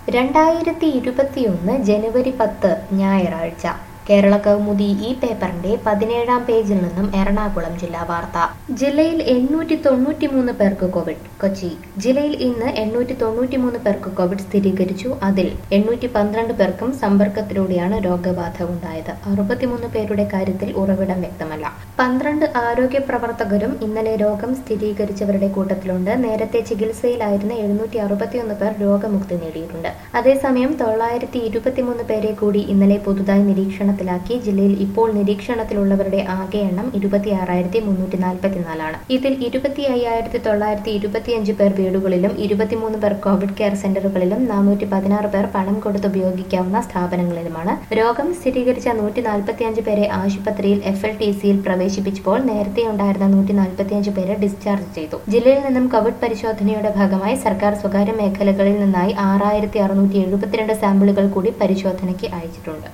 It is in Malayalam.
രണ്ടായിരത്തി ഇരുപത്തിയൊന്ന് ജനുവരി പത്ത് ഞായറാഴ്ച കേരള കൗമുദി ഈ പേപ്പറിന്റെ പതിനേഴാം പേജിൽ നിന്നും എറണാകുളം ജില്ലാ വാർത്ത ജില്ലയിൽ എണ്ണൂറ്റി തൊണ്ണൂറ്റി മൂന്ന് പേർക്ക് കോവിഡ് കൊച്ചി ജില്ലയിൽ ഇന്ന് എണ്ണൂറ്റി തൊണ്ണൂറ്റി മൂന്ന് പേർക്ക് കോവിഡ് സ്ഥിരീകരിച്ചു അതിൽ എണ്ണൂറ്റി പന്ത്രണ്ട് പേർക്കും സമ്പർക്കത്തിലൂടെയാണ് രോഗബാധ ഉണ്ടായത് അറുപത്തിമൂന്ന് പേരുടെ കാര്യത്തിൽ ഉറവിടം വ്യക്തമല്ല പന്ത്രണ്ട് ആരോഗ്യ പ്രവർത്തകരും ഇന്നലെ രോഗം സ്ഥിരീകരിച്ചവരുടെ കൂട്ടത്തിലുണ്ട് നേരത്തെ ചികിത്സയിലായിരുന്ന എഴുന്നൂറ്റി അറുപത്തിയൊന്ന് പേർ രോഗമുക്തി നേടിയിട്ടുണ്ട് അതേസമയം തൊള്ളായിരത്തി ഇരുപത്തിമൂന്ന് പേരെ കൂടി ഇന്നലെ പുതുതായി നിരീക്ഷണത്തിലാക്കി ജില്ലയിൽ ഇപ്പോൾ നിരീക്ഷണത്തിലുള്ളവരുടെ ആകെ എണ്ണം ഇരുപത്തിയാറായിരത്തി മുന്നൂറ്റി നാൽപ്പത്തിനാലാണ് ഇതിൽ ഇരുപത്തി അയ്യായിരത്തി തൊള്ളായിരത്തി ഇരുപത്തിയഞ്ച് പേർ വീടുകളിലും ഇരുപത്തിമൂന്ന് പേർ കോവിഡ് കെയർ സെന്ററുകളിലും നാനൂറ്റി പതിനാറ് പേർ പണം കൊടുത്ത് ഉപയോഗിക്കാവുന്ന സ്ഥാപനങ്ങളിലുമാണ് രോഗം സ്ഥിരീകരിച്ച നൂറ്റി നാൽപ്പത്തിയഞ്ച് പേരെ ആശുപത്രിയിൽ എഫ് എൽ ടി സിയിൽ പ്രവേശിപ്പിച്ചപ്പോൾ നേരത്തെ ഉണ്ടായിരുന്ന നൂറ്റി നാൽപ്പത്തിയഞ്ച് പേരെ ഡിസ്ചാർജ് ചെയ്തു ജില്ലയിൽ നിന്നും കോവിഡ് പരിശോധനയുടെ ഭാഗമായി സർക്കാർ സ്വകാര്യ മേഖലകളിൽ നിന്നായി ആറായിരത്തി അറുന്നൂറ്റി എഴുപത്തിരണ്ട് സാമ്പിളുകൾ കൂടി പരിശോധനയ്ക്ക് അയച്ചിട്ടുണ്ട്